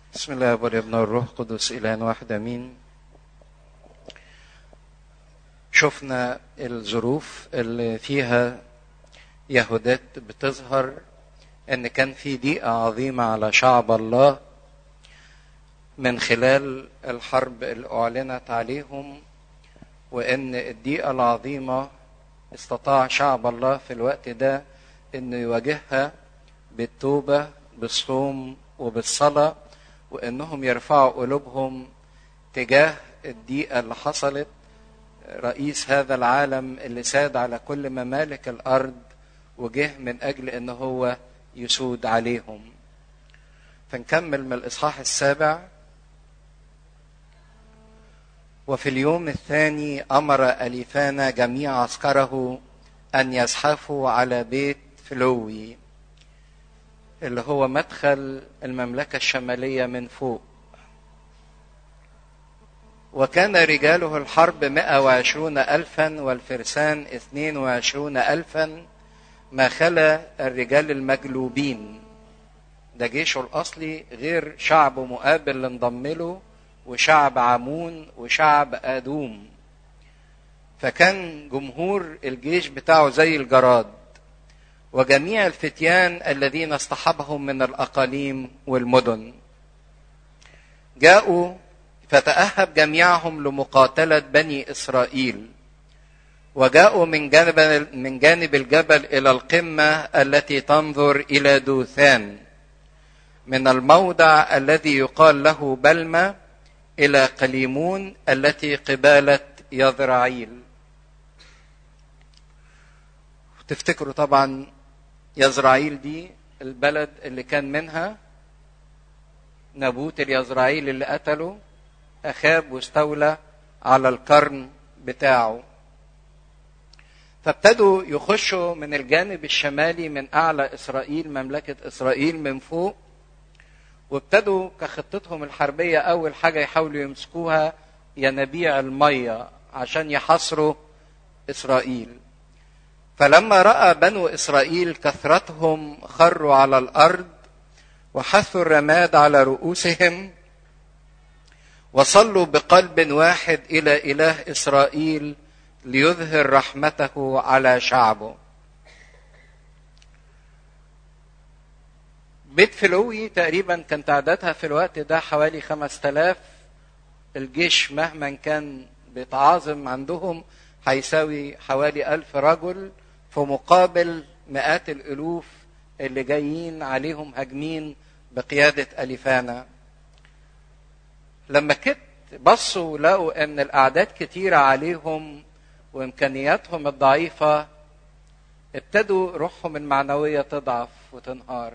بسم الله والابن والروح القدس إله واحد أمين شفنا الظروف اللي فيها يهودات بتظهر ان كان في ضيقة عظيمة على شعب الله من خلال الحرب اللي أعلنت عليهم وان الضيقة العظيمة استطاع شعب الله في الوقت ده انه يواجهها بالتوبة بالصوم وبالصلاة وانهم يرفعوا قلوبهم تجاه الضيقة اللي حصلت رئيس هذا العالم اللي ساد على كل ممالك الارض وجه من اجل ان هو يسود عليهم فنكمل من الاصحاح السابع وفي اليوم الثاني امر اليفانا جميع عسكره ان يزحفوا على بيت فلوي اللي هو مدخل المملكه الشماليه من فوق وكان رجاله الحرب مائة وعشرون ألفا والفرسان اثنين وعشرون ألفا ما خلا الرجال المجلوبين ده جيشه الأصلي غير شعب مقابل اللي انضم له وشعب عمون وشعب آدوم فكان جمهور الجيش بتاعه زي الجراد وجميع الفتيان الذين اصطحبهم من الأقاليم والمدن جاءوا فتأهب جميعهم لمقاتلة بني إسرائيل وجاءوا من جانب من جانب الجبل إلى القمة التي تنظر إلى دوثان من الموضع الذي يقال له بلمة إلى قليمون التي قبالة يزرعيل تفتكروا طبعا يزرعيل دي البلد اللي كان منها نابوت اليزرعيل اللي قتله أخاب واستولى على القرن بتاعه فابتدوا يخشوا من الجانب الشمالي من أعلى إسرائيل مملكة إسرائيل من فوق وابتدوا كخطتهم الحربية أول حاجة يحاولوا يمسكوها ينابيع المية عشان يحاصروا إسرائيل فلما رأى بنو إسرائيل كثرتهم خروا على الأرض وحثوا الرماد على رؤوسهم وصلوا بقلب واحد الى اله اسرائيل ليظهر رحمته على شعبه بيت فلوي تقريبا كان تعدادها في الوقت ده حوالي خمس تلاف الجيش مهما كان بيتعاظم عندهم هيساوي حوالي ألف رجل في مقابل مئات الألوف اللي جايين عليهم هاجمين بقيادة أليفانا لما كت بصوا لقوا ان الاعداد كتيره عليهم وامكانياتهم الضعيفه ابتدوا روحهم المعنويه تضعف وتنهار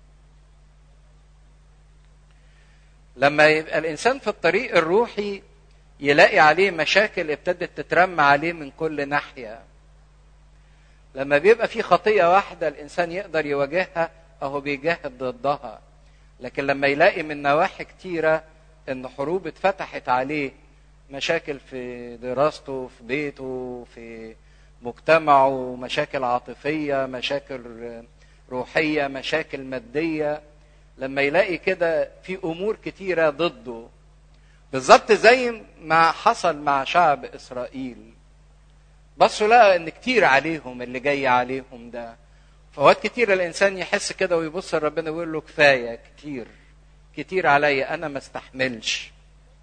لما يبقى الانسان في الطريق الروحي يلاقي عليه مشاكل ابتدت تترمى عليه من كل ناحيه لما بيبقى في خطيه واحده الانسان يقدر يواجهها اهو بيجاهد ضدها لكن لما يلاقي من نواحي كتيره ان حروب اتفتحت عليه مشاكل في دراسته في بيته في مجتمعه مشاكل عاطفيه مشاكل روحيه مشاكل ماديه لما يلاقي كده في امور كتيره ضده بالظبط زي ما حصل مع شعب اسرائيل بصوا لقى ان كتير عليهم اللي جاي عليهم ده فوقت كتير الانسان يحس كده ويبص لربنا ويقول له كفايه كتير كتير عليا انا ما استحملش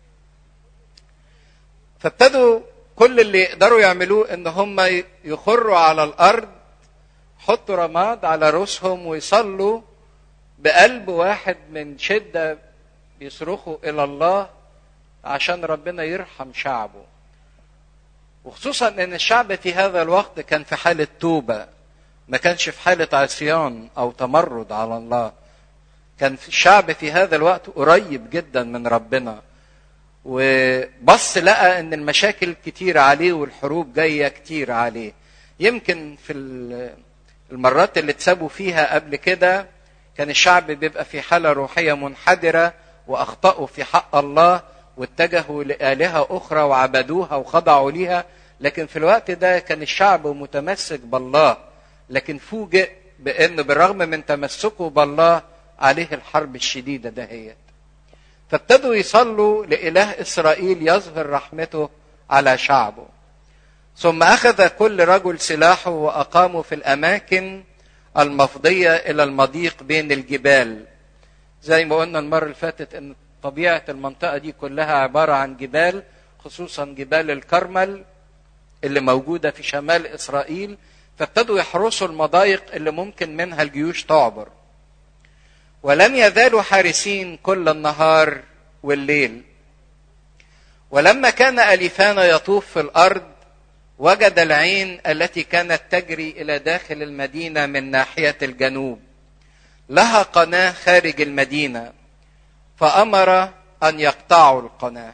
فابتدوا كل اللي يقدروا يعملوه ان هم يخروا على الارض حطوا رماد على رؤوسهم ويصلوا بقلب واحد من شده بيصرخوا الى الله عشان ربنا يرحم شعبه وخصوصا ان الشعب في هذا الوقت كان في حاله توبه ما كانش في حاله عصيان او تمرد على الله كان الشعب في هذا الوقت قريب جدا من ربنا وبص لقى ان المشاكل كتير عليه والحروب جايه كتير عليه يمكن في المرات اللي اتسابوا فيها قبل كده كان الشعب بيبقى في حاله روحيه منحدره واخطاوا في حق الله واتجهوا لالهه اخرى وعبدوها وخضعوا ليها لكن في الوقت ده كان الشعب متمسك بالله لكن فوجئ بان بالرغم من تمسكه بالله عليه الحرب الشديدة دهيت فابتدوا يصلوا لإله إسرائيل يظهر رحمته على شعبه ثم أخذ كل رجل سلاحه وأقاموا في الأماكن المفضية إلى المضيق بين الجبال زي ما قلنا المرة اللي فاتت إن طبيعة المنطقة دي كلها عبارة عن جبال خصوصا جبال الكرمل اللي موجودة في شمال إسرائيل فابتدوا يحرسوا المضايق اللي ممكن منها الجيوش تعبر ولم يزالوا حارسين كل النهار والليل ولما كان أليفان يطوف في الأرض وجد العين التي كانت تجري إلى داخل المدينة من ناحية الجنوب لها قناة خارج المدينة فأمر أن يقطعوا القناة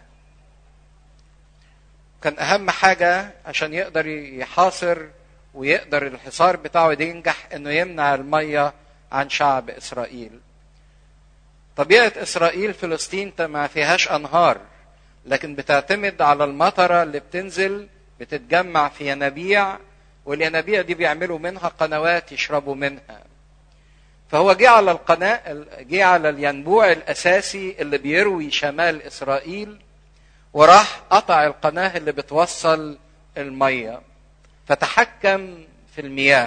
كان أهم حاجة عشان يقدر يحاصر ويقدر الحصار بتاعه ينجح انه يمنع الميه عن شعب اسرائيل. طبيعه اسرائيل فلسطين ما فيهاش انهار لكن بتعتمد على المطره اللي بتنزل بتتجمع في ينابيع والينابيع دي بيعملوا منها قنوات يشربوا منها. فهو جه على القناة جه على الينبوع الأساسي اللي بيروي شمال إسرائيل وراح قطع القناة اللي بتوصل المية فتحكم في المياه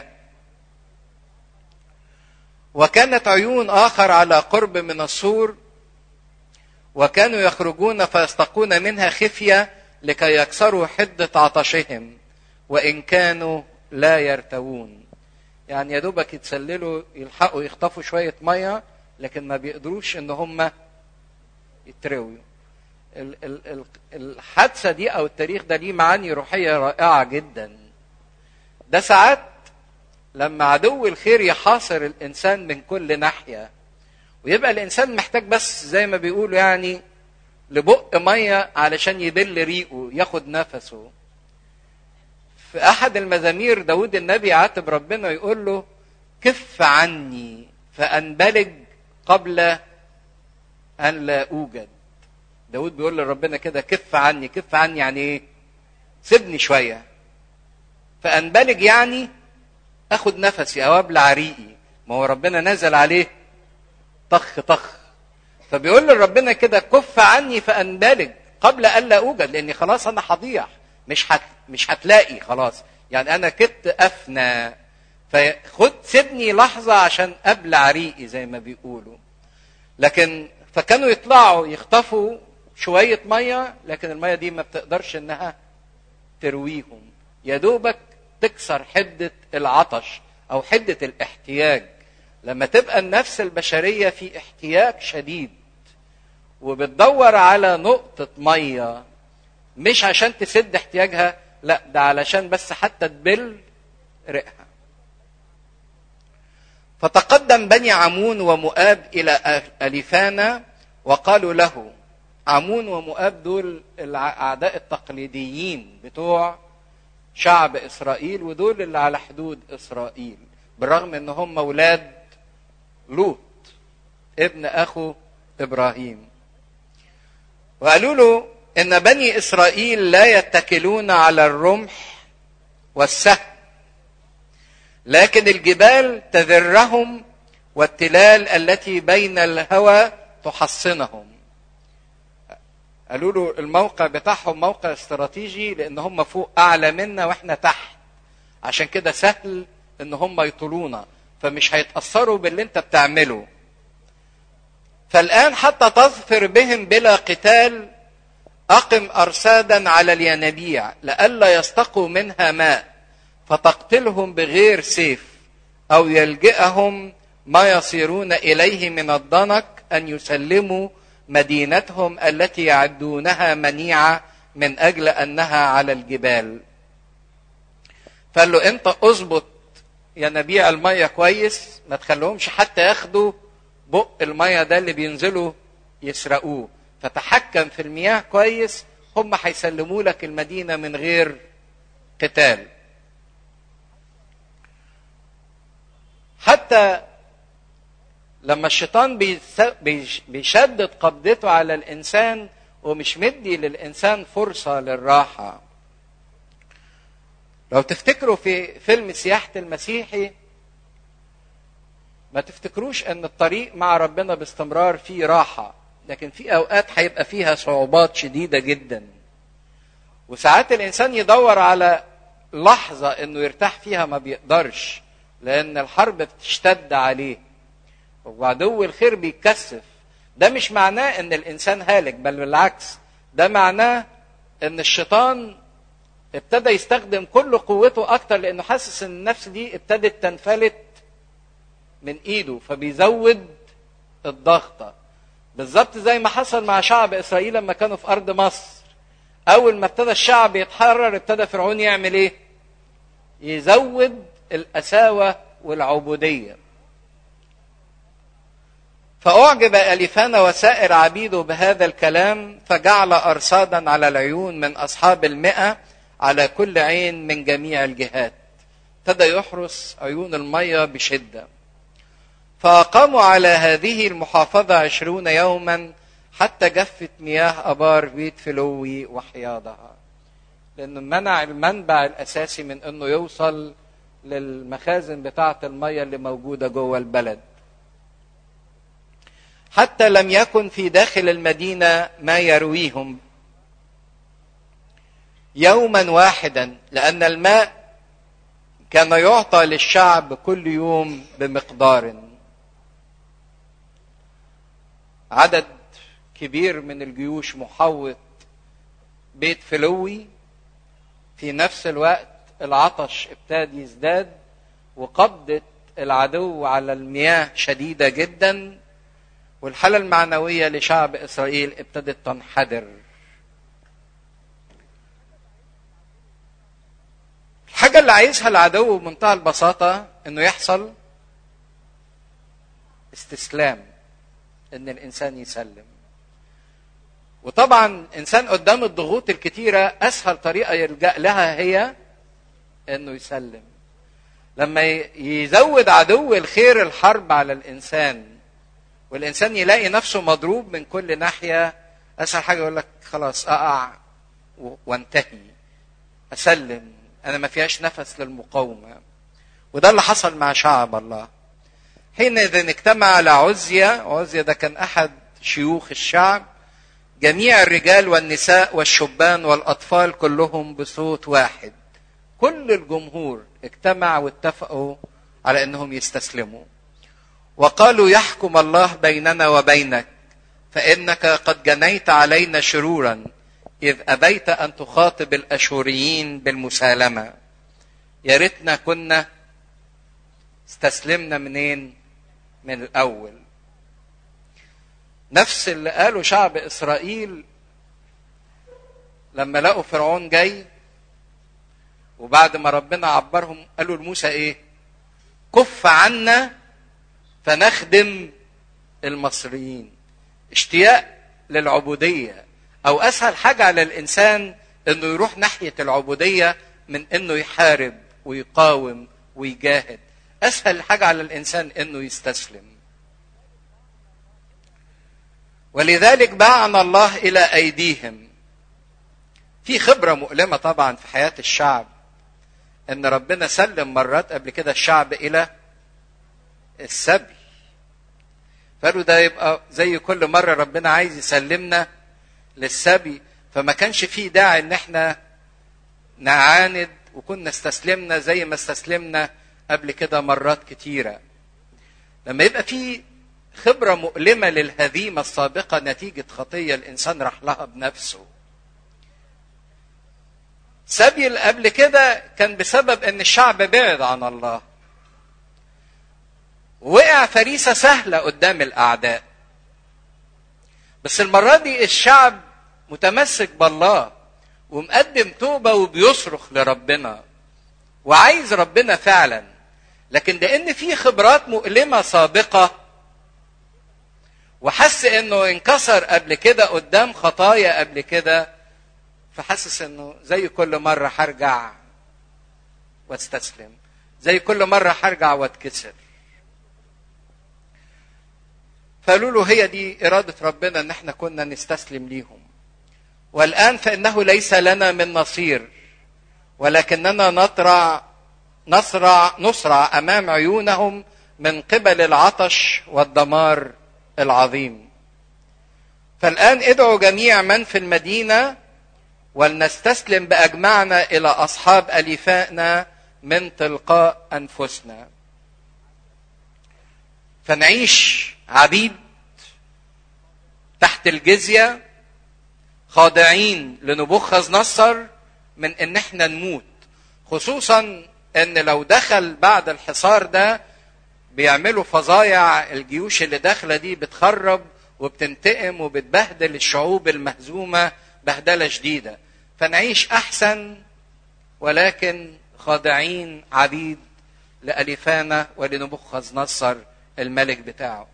وكانت عيون آخر على قرب من السور وكانوا يخرجون فيستقون منها خفية لكي يكسروا حدة عطشهم وإن كانوا لا يرتوون يعني يا دوبك يتسللوا يلحقوا يخطفوا شوية مية لكن ما بيقدروش إن هم يترووا الحادثة دي أو التاريخ ده ليه معاني روحية رائعة جدا ده ساعات لما عدو الخير يحاصر الإنسان من كل ناحية ويبقى الإنسان محتاج بس زي ما بيقولوا يعني لبق مية علشان يبل ريقه ياخد نفسه في أحد المزامير داود النبي عاتب ربنا يقول له كف عني فأنبلج قبل أن لا أوجد داود بيقول لربنا كده كف عني كف عني يعني ايه سيبني شوية فأنبلج يعني أخد نفسي أو أبلع ريقي ما هو ربنا نزل عليه طخ طخ فبيقول لربنا كده كف عني فأنبلج قبل ألا أوجد لأني خلاص أنا هضيع مش هت مش هتلاقي خلاص يعني أنا كنت أفنى فخد سيبني لحظة عشان أبلع ريقي زي ما بيقولوا لكن فكانوا يطلعوا يخطفوا شوية مية لكن المية دي ما بتقدرش انها ترويهم يا دوبك تكسر حدة العطش او حدة الاحتياج لما تبقى النفس البشرية في احتياج شديد وبتدور على نقطة مية مش عشان تسد احتياجها لا ده علشان بس حتى تبل ريقها فتقدم بني عمون ومؤاب الى اليفانا وقالوا له عمون ومؤاب دول الاعداء التقليديين بتوع شعب اسرائيل ودول اللي على حدود اسرائيل بالرغم ان هم اولاد لوط ابن اخو ابراهيم وقالوا له ان بني اسرائيل لا يتكلون على الرمح والسهم لكن الجبال تذرهم والتلال التي بين الهوى تحصنهم قالوا له الموقع بتاعهم موقع استراتيجي لان هم فوق اعلى منا واحنا تحت عشان كده سهل ان هم يطولونا فمش هيتاثروا باللي انت بتعمله فالان حتى تظفر بهم بلا قتال اقم ارسادا على الينابيع لئلا يستقوا منها ماء فتقتلهم بغير سيف او يلجئهم ما يصيرون اليه من الضنك ان يسلموا مدينتهم التي يعدونها منيعه من اجل انها على الجبال فقال له انت اظبط ينابيع الميه كويس ما تخليهمش حتى ياخدوا بق الميه ده اللي بينزلوا يسرقوه فتحكم في المياه كويس هم هيسلموا لك المدينه من غير قتال حتى لما الشيطان بيشدد قبضته على الانسان ومش مدي للانسان فرصه للراحه لو تفتكروا في فيلم سياحه المسيحي ما تفتكروش ان الطريق مع ربنا باستمرار فيه راحه لكن في اوقات هيبقى فيها صعوبات شديده جدا وساعات الانسان يدور على لحظه انه يرتاح فيها ما بيقدرش لان الحرب بتشتد عليه وعدو الخير بيتكثف ده مش معناه ان الانسان هالك بل بالعكس ده معناه ان الشيطان ابتدى يستخدم كل قوته اكتر لانه حاسس ان النفس دي ابتدت تنفلت من ايده فبيزود الضغطه بالظبط زي ما حصل مع شعب اسرائيل لما كانوا في ارض مصر اول ما ابتدى الشعب يتحرر ابتدى فرعون يعمل ايه يزود القساوه والعبوديه فأعجب أليفان وسائر عبيده بهذا الكلام فجعل أرصادا على العيون من أصحاب المئة على كل عين من جميع الجهات ابتدى يحرس عيون المية بشدة فأقاموا على هذه المحافظة عشرون يوما حتى جفت مياه أبار بيت فلوي وحياضها لأنه منع المنبع الأساسي من أنه يوصل للمخازن بتاعة المية اللي موجودة جوه البلد حتى لم يكن في داخل المدينة ما يرويهم يوما واحدا لأن الماء كان يعطى للشعب كل يوم بمقدار عدد كبير من الجيوش محوط بيت فلوي في نفس الوقت العطش ابتدى يزداد وقبضة العدو على المياه شديدة جدا والحالة المعنوية لشعب إسرائيل ابتدت تنحدر الحاجة اللي عايزها العدو بمنتهى البساطة انه يحصل استسلام ان الانسان يسلم وطبعا الانسان قدام الضغوط الكتيرة اسهل طريقة يلجأ لها هي انه يسلم لما يزود عدو الخير الحرب على الانسان والانسان يلاقي نفسه مضروب من كل ناحيه اسهل حاجه يقول لك خلاص اقع وانتهي اسلم انا ما فيهاش نفس للمقاومه وده اللي حصل مع شعب الله حينئذ اجتمع على عزية عزية ده كان احد شيوخ الشعب جميع الرجال والنساء والشبان والاطفال كلهم بصوت واحد كل الجمهور اجتمع واتفقوا على انهم يستسلموا وقالوا يحكم الله بيننا وبينك فانك قد جنيت علينا شرورا اذ ابيت ان تخاطب الاشوريين بالمسالمه يا ريتنا كنا استسلمنا منين من الاول نفس اللي قاله شعب اسرائيل لما لقوا فرعون جاي وبعد ما ربنا عبرهم قالوا لموسى ايه كف عنا فنخدم المصريين اشتياق للعبوديه او اسهل حاجه على الانسان انه يروح ناحيه العبوديه من انه يحارب ويقاوم ويجاهد اسهل حاجه على الانسان انه يستسلم ولذلك باعنا الله الى ايديهم في خبره مؤلمه طبعا في حياه الشعب ان ربنا سلم مرات قبل كده الشعب الى السبي فقالوا ده يبقى زي كل مرة ربنا عايز يسلمنا للسبي فما كانش فيه داعي ان احنا نعاند وكنا استسلمنا زي ما استسلمنا قبل كده مرات كتيرة لما يبقى في خبرة مؤلمة للهزيمة السابقة نتيجة خطية الإنسان راح لها بنفسه سبي قبل كده كان بسبب ان الشعب بعد عن الله وقع فريسة سهلة قدام الأعداء بس المرة دي الشعب متمسك بالله ومقدم توبة وبيصرخ لربنا وعايز ربنا فعلا لكن لأن في خبرات مؤلمة سابقة وحس انه انكسر قبل كده قدام خطايا قبل كده فحسس انه زي كل مرة هرجع واستسلم زي كل مرة هرجع واتكسر فقالوا له هي دي إرادة ربنا إن إحنا كنا نستسلم ليهم. والآن فإنه ليس لنا من نصير ولكننا نطرع نصرع نصرع أمام عيونهم من قبل العطش والدمار العظيم. فالآن ادعوا جميع من في المدينة ولنستسلم بأجمعنا إلى أصحاب أليفائنا من تلقاء أنفسنا فنعيش عبيد تحت الجزية خاضعين لنبوخذ نصر من ان احنا نموت خصوصا ان لو دخل بعد الحصار ده بيعملوا فظايع الجيوش اللي داخله دي بتخرب وبتنتقم وبتبهدل الشعوب المهزومه بهدله شديده فنعيش احسن ولكن خاضعين عبيد لأليفانا ولنبوخذ نصر الملك بتاعه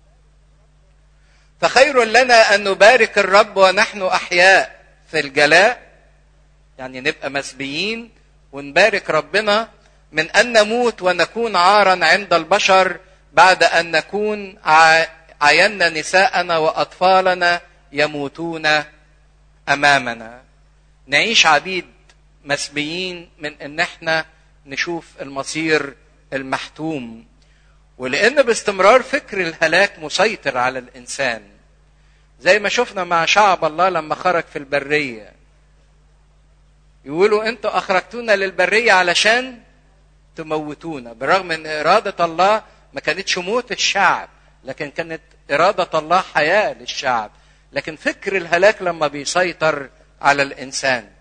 فخير لنا ان نبارك الرب ونحن احياء في الجلاء يعني نبقى مسبيين ونبارك ربنا من ان نموت ونكون عارا عند البشر بعد ان نكون عينا نساءنا واطفالنا يموتون امامنا نعيش عبيد مسبيين من ان احنا نشوف المصير المحتوم ولان باستمرار فكر الهلاك مسيطر على الانسان زي ما شفنا مع شعب الله لما خرج في البريه يقولوا انتوا اخرجتونا للبريه علشان تموتونا بالرغم ان اراده الله ما كانتش موت الشعب لكن كانت اراده الله حياه للشعب لكن فكر الهلاك لما بيسيطر على الانسان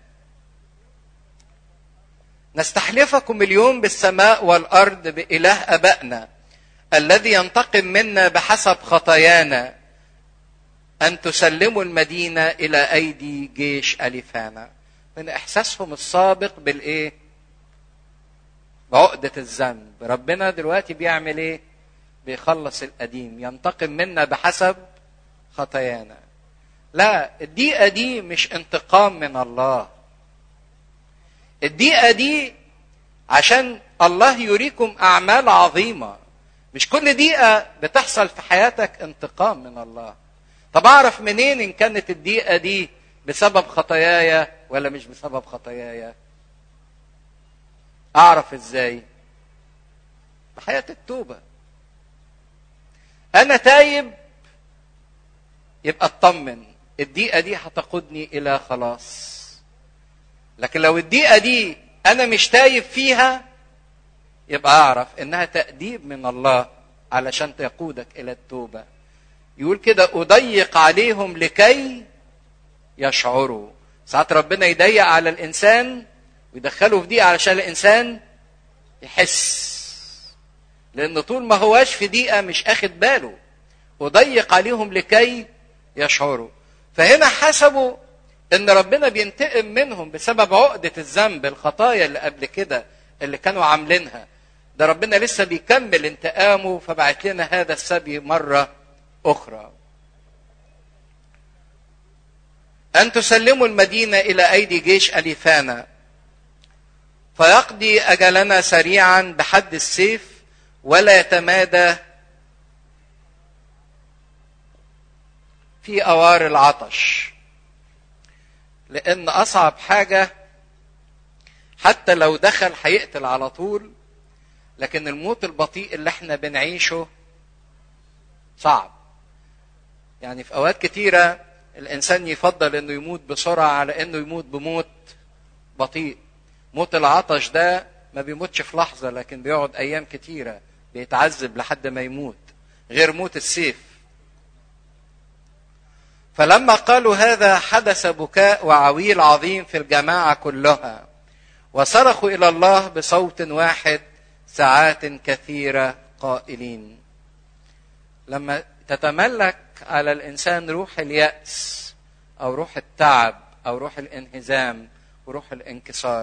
نستحلفكم اليوم بالسماء والارض باله ابائنا الذي ينتقم منا بحسب خطايانا ان تسلموا المدينه الى ايدي جيش اليفانا من احساسهم السابق بالايه بعقده الذنب ربنا دلوقتي بيعمل ايه بيخلص القديم ينتقم منا بحسب خطايانا لا الدقيقه دي مش انتقام من الله الدقيقه دي عشان الله يريكم اعمال عظيمه مش كل دقيقه بتحصل في حياتك انتقام من الله طب اعرف منين ان كانت الدقيقه دي بسبب خطاياي ولا مش بسبب خطاياي اعرف ازاي بحياه التوبه انا تايب يبقى اطمن الدقيقه دي هتقودني الى خلاص لكن لو الدقيقه دي انا مش تايب فيها يبقى اعرف انها تاديب من الله علشان تقودك الى التوبه يقول كده اضيق عليهم لكي يشعروا ساعات ربنا يضيق على الانسان ويدخله في دقيقه علشان الانسان يحس لان طول ما هواش في دقيقه مش اخد باله اضيق عليهم لكي يشعروا فهنا حسبوا ان ربنا بينتقم منهم بسبب عقده الذنب الخطايا اللي قبل كده اللي كانوا عاملينها ده ربنا لسه بيكمل انتقامه فبعت لنا هذا السبي مره اخرى ان تسلموا المدينه الى ايدي جيش اليفانا فيقضي اجلنا سريعا بحد السيف ولا يتمادى في اوار العطش لان اصعب حاجه حتى لو دخل هيقتل على طول لكن الموت البطيء اللي احنا بنعيشه صعب يعني في اوقات كتيره الانسان يفضل انه يموت بسرعه على انه يموت بموت بطيء موت العطش ده ما بيموتش في لحظه لكن بيقعد ايام كتيره بيتعذب لحد ما يموت غير موت السيف فلما قالوا هذا حدث بكاء وعويل عظيم في الجماعه كلها وصرخوا الى الله بصوت واحد ساعات كثيره قائلين لما تتملك على الانسان روح الياس او روح التعب او روح الانهزام وروح الانكسار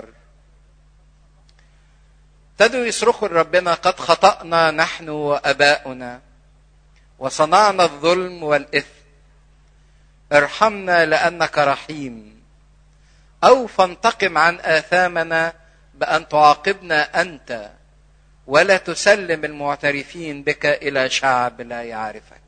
ابتدوا يصرخوا لربنا قد خطانا نحن واباؤنا وصنعنا الظلم والاثم ارحمنا لانك رحيم او فانتقم عن اثامنا بان تعاقبنا انت ولا تسلم المعترفين بك الى شعب لا يعرفك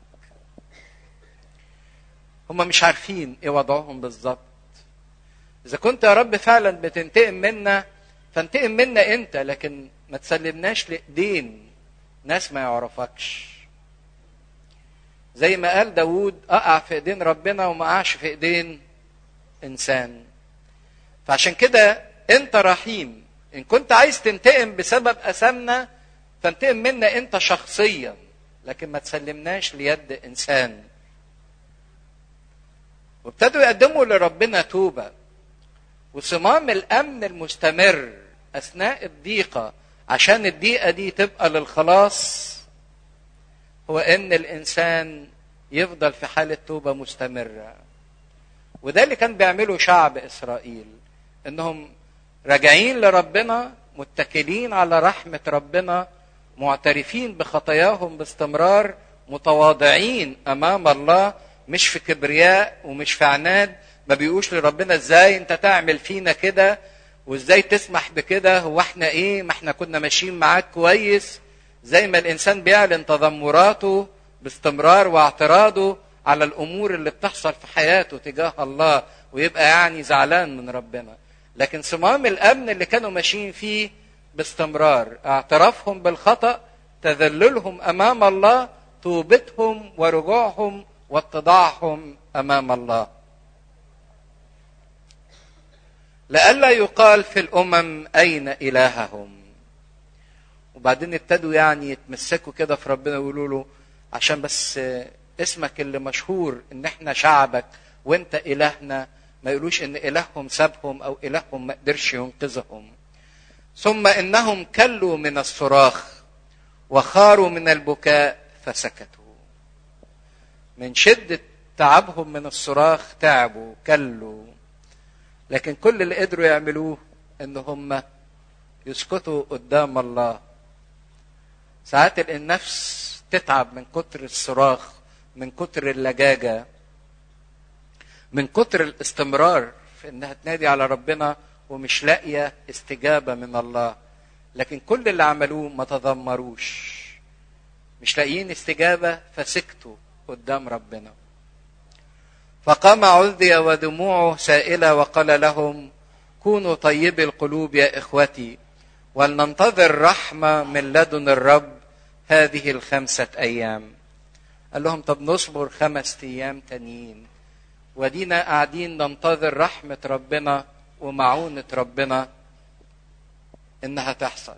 هم مش عارفين ايه وضعهم بالظبط اذا كنت يا رب فعلا بتنتقم منا فانتقم منا انت لكن ما تسلمناش لايدين ناس ما يعرفكش زي ما قال داود اقع في ايدين ربنا وما اقعش في ايدين انسان فعشان كده انت رحيم ان كنت عايز تنتقم بسبب اثامنا فانتقم منا انت شخصيا لكن ما تسلمناش ليد انسان وابتدوا يقدموا لربنا توبه وصمام الامن المستمر اثناء الضيقه عشان الضيقه دي تبقى للخلاص هو ان الانسان يفضل في حاله توبه مستمره وده اللي كان بيعمله شعب اسرائيل انهم راجعين لربنا متكلين على رحمه ربنا معترفين بخطاياهم باستمرار متواضعين امام الله مش في كبرياء ومش في عناد ما بيقوش لربنا ازاي انت تعمل فينا كده وازاي تسمح بكده هو احنا ايه ما احنا كنا ماشيين معاك كويس زي ما الانسان بيعلن تذمراته باستمرار واعتراضه على الامور اللي بتحصل في حياته تجاه الله ويبقى يعني زعلان من ربنا لكن صمام الامن اللي كانوا ماشيين فيه باستمرار اعترافهم بالخطا تذللهم امام الله توبتهم ورجوعهم واتضاعهم امام الله لئلا يقال في الامم اين الههم وبعدين ابتدوا يعني يتمسكوا كده في ربنا ويقولوا له عشان بس اسمك اللي مشهور ان احنا شعبك وانت الهنا ما يقولوش ان الههم سابهم او الههم ما قدرش ينقذهم ثم انهم كلوا من الصراخ وخاروا من البكاء فسكتوا من شده تعبهم من الصراخ تعبوا كلوا لكن كل اللي قدروا يعملوه ان هم يسكتوا قدام الله ساعات النفس تتعب من كتر الصراخ من كتر اللجاجة من كتر الاستمرار في انها تنادي على ربنا ومش لاقية استجابة من الله لكن كل اللي عملوه ما تذمروش مش لاقيين استجابة فسكتوا قدام ربنا فقام عذي ودموعه سائلة وقال لهم كونوا طيبي القلوب يا إخوتي ولننتظر رحمة من لدن الرب هذه الخمسة أيام قال لهم طب نصبر خمس أيام تانيين ودينا قاعدين ننتظر رحمة ربنا ومعونة ربنا إنها تحصل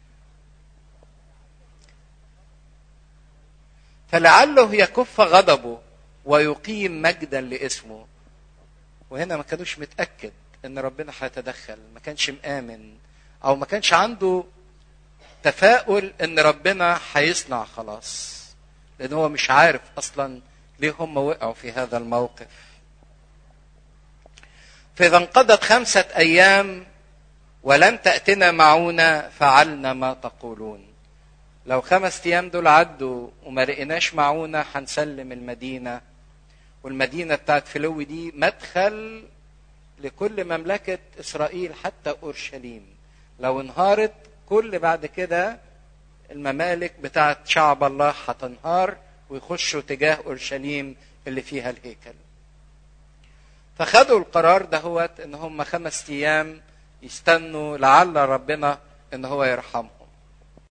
فلعله يكف غضبه ويقيم مجدا لاسمه وهنا ما كانوش متأكد إن ربنا هيتدخل ما كانش مآمن أو ما كانش عنده تفاؤل ان ربنا هيصنع خلاص لان هو مش عارف اصلا ليه هم وقعوا في هذا الموقف فاذا انقضت خمسه ايام ولم تاتنا معونه فعلنا ما تقولون لو خمس ايام دول عدوا وما لقيناش معونه هنسلم المدينه والمدينه بتاعت فلوي دي مدخل لكل مملكه اسرائيل حتى اورشليم لو انهارت كل بعد كده الممالك بتاعت شعب الله هتنهار ويخشوا تجاه اورشليم اللي فيها الهيكل. فخدوا القرار دهوت ان هم خمس ايام يستنوا لعل ربنا ان هو يرحمهم.